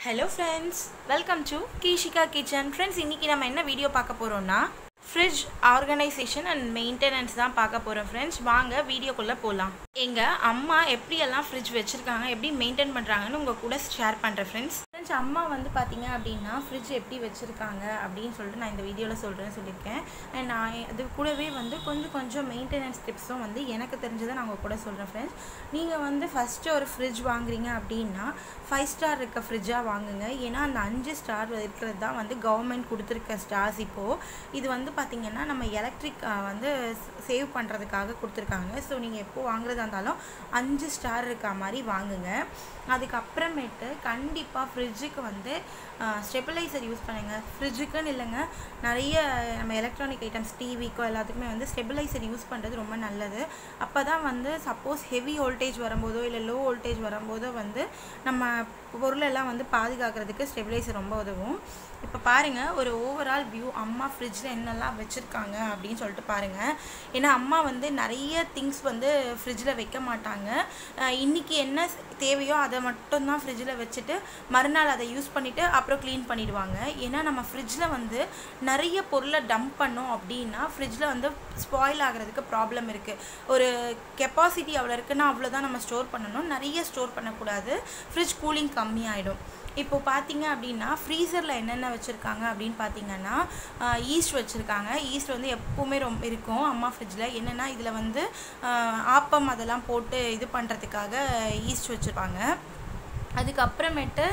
hello friends welcome to Keeshika kitchen friends இன்றைக்கி நம்ம என்ன வீடியோ பார்க்க போகிறோம்னா ஃப்ரிட்ஜ் ஆர்கனைசேஷன் அண்ட் மெயின்டெனன்ஸ் தான் பார்க்க போகிறோம் ஃப்ரெண்ட்ஸ் வாங்க வீடியோக்குள்ளே போகலாம் எங்கள் அம்மா எப்படியெல்லாம் ஃப்ரிட்ஜ் வச்சுருக்காங்க எப்படி மெயின்டைன் பண்ணுறாங்கன்னு உங்கள் கூட ஷேர் பண்ணுறேன் ஃப்ரெண்ட்ஸ் ஃப்ரெண்ட்ஸ் அம்மா வந்து பார்த்தீங்க அப்படின்னா ஃப்ரிட்ஜ் எப்படி வச்சுருக்காங்க அப்படின்னு சொல்லிட்டு நான் இந்த வீடியோவில் சொல்கிறேன்னு சொல்லியிருக்கேன் அண்ட் நான் அது கூடவே வந்து கொஞ்சம் கொஞ்சம் மெயின்டெனன்ஸ் டிப்ஸும் வந்து எனக்கு தெரிஞ்சதை நான் உங்கள் கூட சொல்கிறேன் ஃப்ரெண்ட்ஸ் நீங்கள் வந்து ஃபஸ்ட்டு ஒரு ஃப்ரிட்ஜ் வாங்குறீங்க அப்படின்னா ஃபைவ் ஸ்டார் இருக்க ஃப்ரிட்ஜாக வாங்குங்க ஏன்னா அந்த அஞ்சு ஸ்டார் இருக்கிறது தான் வந்து கவர்மெண்ட் கொடுத்துருக்க ஸ்டார்ஸ் இப்போது இது வந்து பார்த்திங்கன்னா நம்ம எலக்ட்ரிக் வந்து சேவ் பண்ணுறதுக்காக கொடுத்துருக்காங்க ஸோ நீங்கள் எப்போ வாங்குறதா இருந்தாலும் அஞ்சு ஸ்டார் இருக்க மாதிரி வாங்குங்க அதுக்கப்புறமேட்டு கண்டிப்பாக ஃப்ரிட்ஜுக்கு வந்து ஸ்டெபிளைசர் யூஸ் பண்ணுங்கள் ஃப்ரிட்ஜுக்குன்னு இல்லைங்க நிறைய நம்ம எலக்ட்ரானிக் ஐட்டம்ஸ் டிவிக்கோ எல்லாத்துக்குமே வந்து ஸ்டெபிளைசர் யூஸ் பண்ணுறது ரொம்ப நல்லது அப்போ தான் வந்து சப்போஸ் ஹெவி வோல்டேஜ் வரும்போதோ இல்லை லோ வோல்டேஜ் வரும்போதோ வந்து நம்ம பொருளெல்லாம் வந்து பாதுகாக்கிறதுக்கு ஸ்டெபிளைசர் ரொம்ப உதவும் இப்போ பாருங்கள் ஒரு ஓவரால் வியூ அம்மா ஃப்ரிட்ஜில் என்னெல்லாம் வச்சுருக்காங்க அப்படின்னு சொல்லிட்டு பாருங்கள் ஏன்னா அம்மா வந்து நிறைய திங்ஸ் வந்து ஃப்ரிட்ஜில் வைக்க மாட்டாங்க இன்றைக்கி என்ன தேவையோ அதை மட்டும்தான் ஃப்ரிட்ஜில் வச்சுட்டு மறுநாள் அதை யூஸ் பண்ணிவிட்டு அப்புறம் க்ளீன் பண்ணிடுவாங்க ஏன்னா நம்ம ஃப்ரிட்ஜில் வந்து நிறைய பொருளை டம்ப் பண்ணோம் அப்படின்னா ஃப்ரிட்ஜில் வந்து ஸ்பாயில் ஆகிறதுக்கு ப்ராப்ளம் இருக்குது ஒரு கெப்பாசிட்டி அவ்வளோ இருக்குன்னா அவ்வளோதான் நம்ம ஸ்டோர் பண்ணணும் நிறைய ஸ்டோர் பண்ணக்கூடாது ஃப்ரிட்ஜ் கூலிங் கம்மியாயிடும் இப்போ பார்த்தீங்க அப்படின்னா ஃப்ரீசரில் என்னென்ன வச்சுருக்காங்க அப்படின்னு பார்த்தீங்கன்னா ஈஸ்ட் வச்சுருக்காங்க ஈஸ்ட் வந்து எப்போவுமே ரொம்ப இருக்கும் அம்மா ஃப்ரிட்ஜில் என்னென்னா இதில் வந்து ஆப்பம் அதெல்லாம் போட்டு இது பண்ணுறதுக்காக ஈஸ்ட் வச்சுருப்பாங்க அதுக்கப்புறமேட்டு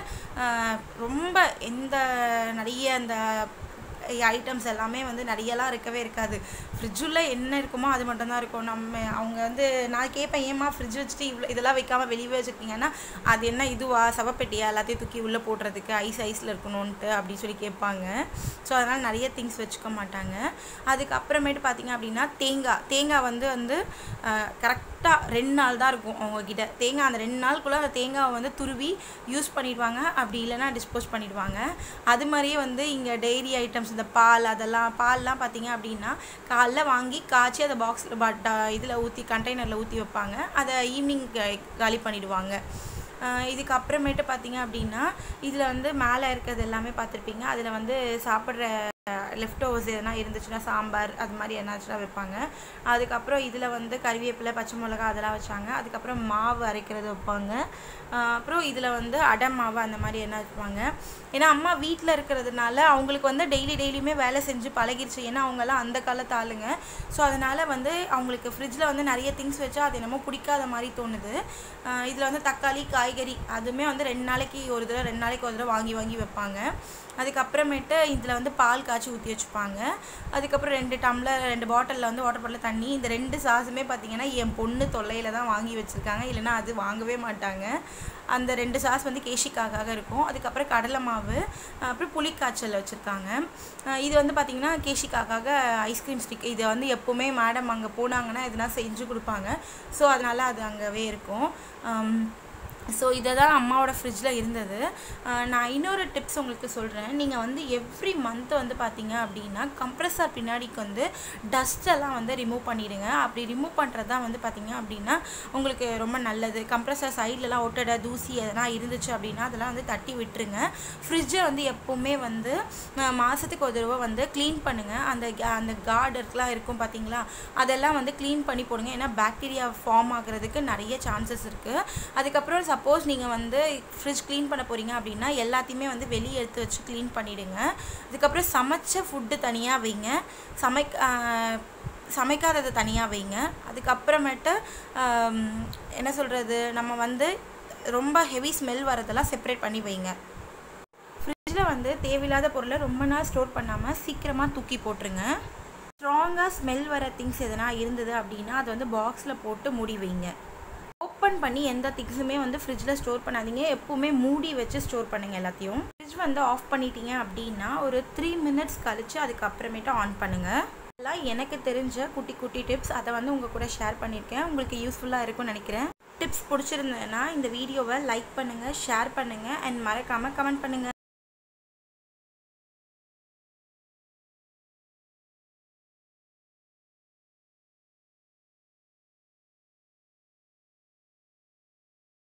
ரொம்ப எந்த நிறைய அந்த ஐட்டம்ஸ் எல்லாமே வந்து நிறையலாம் இருக்கவே இருக்காது ஃப்ரிட்ஜுள்ள என்ன இருக்குமோ அது மட்டும்தான் இருக்கும் நம்ம அவங்க வந்து நான் கேட்பேன் ஏமா ஃப்ரிட்ஜ் வச்சுட்டு இவ்வளோ இதெல்லாம் வைக்காமல் வெளியே வச்சுருக்கீங்கன்னா அது என்ன இதுவா சவப்பெட்டியா எல்லாத்தையும் தூக்கி உள்ளே போடுறதுக்கு ஐஸ் ஐஸில் இருக்கணும்ன்ட்டு அப்படின்னு சொல்லி கேட்பாங்க ஸோ அதனால் நிறைய திங்ஸ் வச்சுக்க மாட்டாங்க அதுக்கப்புறமேட்டு பார்த்திங்க அப்படின்னா தேங்காய் தேங்காய் வந்து வந்து கரெக்டாக ரெண்டு நாள் தான் இருக்கும் அவங்கக்கிட்ட தேங்காய் அந்த ரெண்டு நாளுக்குள்ளே அந்த தேங்காவை வந்து துருவி யூஸ் பண்ணிடுவாங்க அப்படி இல்லைன்னா டிஸ்போஸ் பண்ணிடுவாங்க அது மாதிரியே வந்து இங்கே டெய்ரி ஐட்டம்ஸ் இந்த பால் அதெல்லாம் பால்லாம் பார்த்தீங்க அப்படின்னா காலைல வாங்கி காய்ச்சி அதை பாக்ஸில் பட் இதில் ஊற்றி கண்டெய்னரில் ஊற்றி வைப்பாங்க அதை ஈவினிங் காலி பண்ணிவிடுவாங்க இதுக்கு அப்புறமேட்டு பார்த்தீங்க அப்படின்னா இதில் வந்து மேலே இருக்கிறது எல்லாமே பார்த்துருப்பீங்க அதில் வந்து சாப்பிட்ற லெஃப்ட் ஓவர்ஸ் எதனா இருந்துச்சுன்னா சாம்பார் அது மாதிரி என்னாச்சுன்னா வைப்பாங்க அதுக்கப்புறம் இதில் வந்து கறிவேப்பிலை பச்சை மிளகா அதெல்லாம் வச்சாங்க அதுக்கப்புறம் மாவு அரைக்கிறது வைப்பாங்க அப்புறம் இதில் வந்து அடை மாவு அந்த மாதிரி என்ன வைப்பாங்க ஏன்னா அம்மா வீட்டில் இருக்கிறதுனால அவங்களுக்கு வந்து டெய்லி டெய்லியுமே வேலை செஞ்சு பழகிருச்சு ஏன்னா அவங்கெல்லாம் அந்த காலத்து ஆளுங்க ஸோ அதனால் வந்து அவங்களுக்கு ஃப்ரிட்ஜில் வந்து நிறைய திங்ஸ் வச்சா அது என்னமோ பிடிக்காத மாதிரி தோணுது இதில் வந்து தக்காளி காய்கறி அதுவுமே வந்து ரெண்டு நாளைக்கு ஒரு தடவை ரெண்டு நாளைக்கு ஒரு தடவை வாங்கி வாங்கி வைப்பாங்க அதுக்கப்புறமேட்டு இதில் வந்து பால் காய்ச்சி ஊற்றி வச்சுப்பாங்க அதுக்கப்புறம் ரெண்டு டம்ளர் ரெண்டு பாட்டிலில் வந்து வாட்டர் பாட்டில் தண்ணி இந்த ரெண்டு சாஸுமே பார்த்திங்கன்னா என் பொண்ணு தொல்லையில் தான் வாங்கி வச்சுருக்காங்க இல்லைனா அது வாங்கவே மாட்டாங்க அந்த ரெண்டு சாஸ் வந்து கேஷிக்காக இருக்கும் அதுக்கப்புறம் கடலை மாவு அப்புறம் புளிக்காய்ச்சல் வச்சுருக்காங்க இது வந்து பார்த்திங்கன்னா கேஷிக்காக ஐஸ்கிரீம் ஸ்டிக் இதை வந்து எப்போவுமே மேடம் அங்கே போனாங்கன்னா எதுனா செஞ்சு கொடுப்பாங்க ஸோ அதனால் அது அங்கேவே இருக்கும் ஸோ இதை தான் அம்மாவோட ஃப்ரிட்ஜில் இருந்தது நான் இன்னொரு டிப்ஸ் உங்களுக்கு சொல்கிறேன் நீங்கள் வந்து எவ்ரி மந்த் வந்து பார்த்தீங்க அப்படின்னா கம்ப்ரெஸர் பின்னாடிக்கு வந்து டஸ்ட்டெல்லாம் வந்து ரிமூவ் பண்ணிவிடுங்க அப்படி ரிமூவ் பண்ணுறது தான் வந்து பார்த்தீங்க அப்படின்னா உங்களுக்கு ரொம்ப நல்லது கம்ப்ரெஸர் சைட்லலாம் ஒட்டடை தூசி எதனா இருந்துச்சு அப்படின்னா அதெல்லாம் வந்து தட்டி விட்டுருங்க ஃப்ரிட்ஜை வந்து எப்போவுமே வந்து மாதத்துக்கு ஒரு தடவை வந்து க்ளீன் பண்ணுங்கள் அந்த அந்த கார்டர்க்கெலாம் இருக்கும் பார்த்தீங்களா அதெல்லாம் வந்து க்ளீன் பண்ணி போடுங்க ஏன்னா பாக்டீரியா ஃபார்ம் ஆகிறதுக்கு நிறைய சான்சஸ் இருக்குது அதுக்கப்புறம் சப்போஸ் நீங்கள் வந்து ஃப்ரிட்ஜ் க்ளீன் பண்ண போகிறீங்க அப்படின்னா எல்லாத்தையுமே வந்து வெளியே எடுத்து வச்சு க்ளீன் பண்ணிவிடுங்க அதுக்கப்புறம் சமைச்ச ஃபுட்டு தனியாக வைங்க சமைக்க சமைக்காததை தனியாக வைங்க அதுக்கப்புறமேட்டு என்ன சொல்கிறது நம்ம வந்து ரொம்ப ஹெவி ஸ்மெல் வரதெல்லாம் செப்பரேட் பண்ணி வைங்க ஃப்ரிட்ஜில் வந்து தேவையில்லாத பொருளை ரொம்ப நாள் ஸ்டோர் பண்ணாமல் சீக்கிரமாக தூக்கி போட்டுருங்க ஸ்ட்ராங்காக ஸ்மெல் வர திங்ஸ் எதனா இருந்தது அப்படின்னா அதை வந்து பாக்ஸில் போட்டு மூடி வைங்க ஓப்பன் பண்ணி எந்த திங்ஸுமே வந்து ஃப்ரிட்ஜில் ஸ்டோர் பண்ணாதீங்க எப்போவுமே மூடி வச்சு ஸ்டோர் பண்ணுங்கள் எல்லாத்தையும் ஃப்ரிட்ஜ் வந்து ஆஃப் பண்ணிட்டீங்க அப்படின்னா ஒரு த்ரீ மினிட்ஸ் கழித்து அதுக்கப்புறமேட்டு ஆன் பண்ணுங்கள் இதெல்லாம் எனக்கு தெரிஞ்ச குட்டி குட்டி டிப்ஸ் அதை வந்து உங்கள் கூட ஷேர் பண்ணியிருக்கேன் உங்களுக்கு யூஸ்ஃபுல்லாக இருக்கும்னு நினைக்கிறேன் டிப்ஸ் பிடிச்சிருந்ததுன்னா இந்த வீடியோவை லைக் பண்ணுங்கள் ஷேர் பண்ணுங்கள் அண்ட் மறக்காமல் கமெண்ட் பண்ணுங்கள்